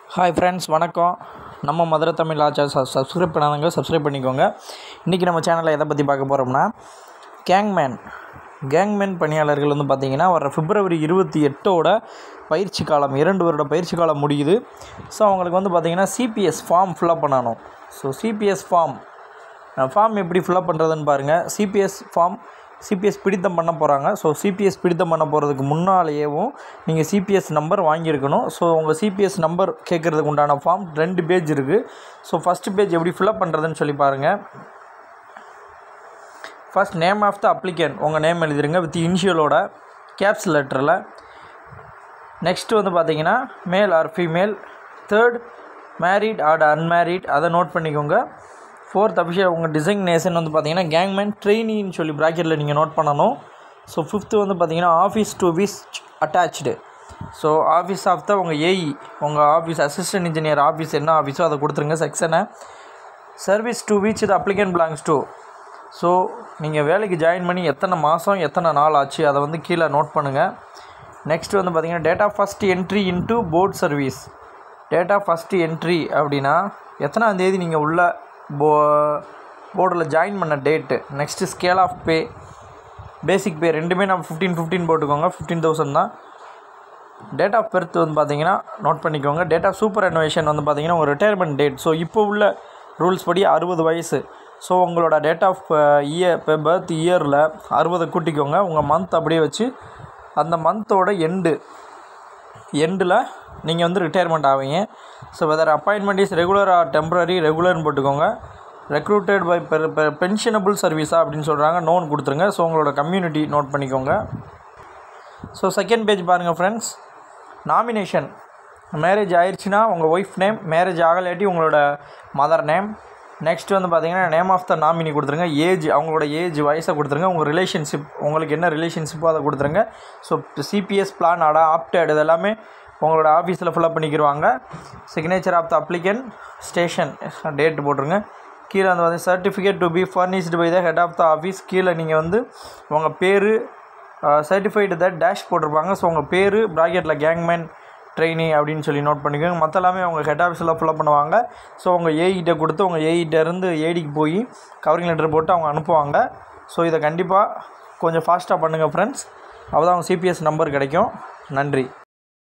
hi friends வணக்கம் நம்ம Madurai Tamil achar sub subscribe பண்ணாதவங்க சப்ஸ்கிரைப் பண்ணிக்கோங்க இன்றைக்கி நம்ம சேனலில் எதை பற்றி பார்க்க போகிறோம்னா கேங்மேன் கேங்மேன் பணியாளர்கள் வந்து பார்த்திங்கன்னா வர பிப்ரவரி இருபத்தி எட்டோட பயிற்சி காலம் இரண்டு வருட பயிற்சி காலம் முடியுது ஸோ அவங்களுக்கு வந்து பார்த்திங்கன்னா சிபிஎஸ் ஃபார்ம் ஃபில்அப் பண்ணணும் ஸோ சிபிஎஸ் ஃபார்ம் ஃபார்ம் எப்படி ஃபில்அப் பண்ணுறதுன்னு பாருங்கள் சிபிஎஸ் ஃபார்ம் சிபிஎஸ் பிடித்தம் பண்ண போகிறாங்க ஸோ சிபிஎஸ் பிடித்தம் பண்ண போகிறதுக்கு முன்னாலேயேவும் நீங்கள் சிபிஎஸ் நம்பர் வாங்கியிருக்கணும் ஸோ உங்கள் சிபிஎஸ் நம்பர் கேட்குறதுக்கு உண்டான ஃபார்ம் ரெண்டு பேஜ் இருக்குது ஸோ ஃபஸ்ட்டு பேஜ் எப்படி ஃபில்அப் பண்ணுறதுன்னு சொல்லி பாருங்கள் first name of the applicant உங்கள் நேம் எழுதிருங்க வித் இனிஷியலோட கேப்ஸ் லெட்டரில் நெக்ஸ்ட் வந்து பார்த்தீங்கன்னா male or female third married or unmarried அதை நோட் பண்ணிக்கோங்க ஃபோர்த் அபிஷேக் உங்கள் டிசைக்னேஷன் வந்து பார்த்தீங்கன்னா கேங்மேன் ட்ரெயினின்னு சொல்லி ப்ராக்கெட்டில் நீங்கள் நோட் பண்ணணும் ஸோ ஃபிஃப்த்து வந்து பார்த்தீங்கன்னா office to which attached so office of the உங்கள் ஏஇ உங்கள் ஆஃபீஸ் அசிஸ்டன்ட் இன்ஜினியர் ஆஃபீஸ் என்ன ஆஃபீஸோ அதை கொடுத்துருங்க செக்ஷனை service to which the applicant belongs to so நீங்கள் வேலைக்கு ஜாயின் பண்ணி எத்தனை மாதம் எத்தனை நாள் ஆச்சு அதை வந்து கீழே நோட் பண்ணுங்கள் நெக்ஸ்ட் வந்து பார்த்தீங்கன்னா date of first entry into board service date of first entry அப்படின்னா எத்தனாம் தேதி நீங்கள் உள்ள போ போர்டில் ஜாயின் பண்ண date next scale of pay basic pay ரெண்டுமே நம்ம ஃபிஃப்டீன் ஃபிஃப்டீன் போட்டுக்கோங்க ஃபிஃப்டீன் தௌசண்ட் தான் டேட் ஆஃப் பர்த் வந்து பார்த்தீங்கன்னா நோட் பண்ணிக்கோங்க டேட் ஆஃப் சூப்பர் அனுவேஷன் வந்து பார்த்தீங்கன்னா உங்கள் ரிட்டையர்மெண்ட் டேட் ஸோ இப்போ உள்ள ரூல்ஸ் படி அறுபது வயசு ஸோ உங்களோட டேட் ஆஃப் இயர் இப்போ பர்த் இயரில் அறுபதை கூட்டிக்கோங்க உங்கள் மந்த் அப்படியே வச்சு அந்த மந்தோட எண்டு எண்டில் நீங்கள் வந்து ரிட்டையர்மெண்ட் ஆவீங்க so whether appointment is regular or temporary ரெகுலர்னு போட்டுக்கோங்க ரெக்ரூட்டட் பை பென்ஷனபிள் சர்வீஸா அப்படின்னு சொல்கிறாங்க நோன் கொடுத்துருங்க ஸோ உங்களோட கம்யூனிட்டி நோட் பண்ணிக்கோங்க ஸோ செகண்ட் பேஜ் பாருங்கள் ஃப்ரெண்ட்ஸ் நாமினேஷன் மேரேஜ் ஆயிடுச்சுன்னா உங்கள் ஒய்ஃப் நேம் மேரேஜ் ஆகலாட்டி உங்களோட மதர் நேம் நெக்ஸ்ட் வந்து பார்த்தீங்கன்னா நேம் ஆஃப் த நாமினி கொடுத்துருங்க ஏஜ் அவங்களோட ஏஜ் வயசை கொடுத்துருங்க உங்கள் ரிலேஷன்ஷிப் உங்களுக்கு என்ன ரிலேஷன்ஷிப்போ அதை கொடுத்துருங்க so CPS plan adopted இது எல்லாமே உங்களோட ஆஃபீஸில் ஃபில்அப் பண்ணிக்கிடுவாங்க signature of the applicant station date போட்டுருங்க கீழே வந்து வந்து certificate to be furnished by the head of the office கீழே நீங்கள் வந்து உங்கள் பேர் சர்டிஃபைடு த டேஷ் போட்டிருப்பாங்க ஸோ உங்கள் பேர் ப்ராக்கெட்டில் கேங்மேன் ட்ரெயினி அப்படின்னு சொல்லி நோட் பண்ணிக்கோங்க மற்ற எல்லாமே அவங்க ஹெட் ஆஃபீஸில் ஃபில்அப் பண்ணுவாங்க ஸோ உங்கள் ஏஇட்ட கொடுத்து உங்கள் ஏஇட்டேருந்து ஏடிக்கு போய் கவரிங் லெட்டர் போட்டு அவங்க அனுப்புவாங்க ஸோ இதை கண்டிப்பாக கொஞ்சம் ஃபாஸ்ட்டாக பண்ணுங்கள் ஃப்ரெண்ட்ஸ் அப்போ தான் அவங்க சிபிஎஸ் நம்பர் கிடைக்கும் நன்றி